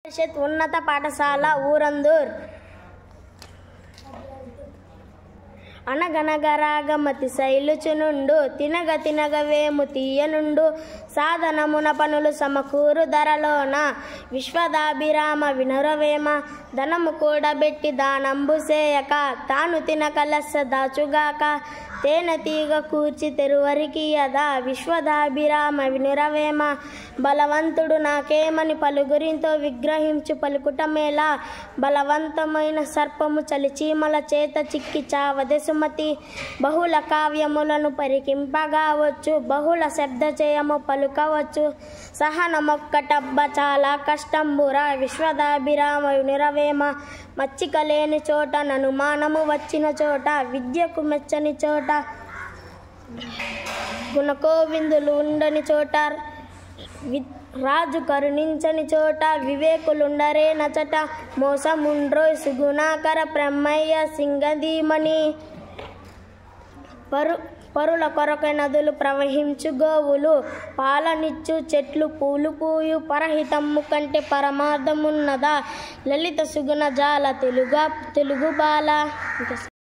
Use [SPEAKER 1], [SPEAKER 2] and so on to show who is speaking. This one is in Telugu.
[SPEAKER 1] పరిషత్ ఉన్నత పాఠశాల ఊరందూర్ అనగనగరాగమతి శైలుచునుండు తినగ తినగ వేము తీయనుండు సాధనమున పనులు సమకూరు ధరలోన విశ్వదాభిరామ వినురవేమ ధనము కూడబెట్టి దానంబు సేయక తాను తినక లెస్స దాచుగాక తేనె తీగ కూర్చి తెరువరికి యదా విశ్వదాభిరామ వినురవేమ బలవంతుడు నాకేమని పలుగురితో విగ్రహించు పలుకుటమేలా బలవంతమైన సర్పము చలిచీమల చేత చిక్కి చావదె సుమతి బహుళ కావ్యములను పరికింపగావచ్చు బహుళ శబ్ద చేయము పలుకవచ్చు సహనమొక్కటబ్బ చాలా కష్టంబురా విశ్వదాభిరామ వినురవేమ మచ్చిక లేని చోట ననుమానము వచ్చిన చోట విద్యకు మెచ్చని చోట గుణకోవిందులు ఉండని చోట వి రాజు కరుణించని చోట వివేకులుండరే నచట మోసముండ్రోయ్ సుగుణాకర బ్రహ్మయ్య సింగదీమణి పరు పరుల కొరకై నదులు ప్రవహించు గోవులు పాలనిచ్చు చెట్లు పూలు పూయు పరహితమ్ము కంటే పరమార్థమున్నదా లలిత సుగుణ జాల తెలుగు తెలుగు బాల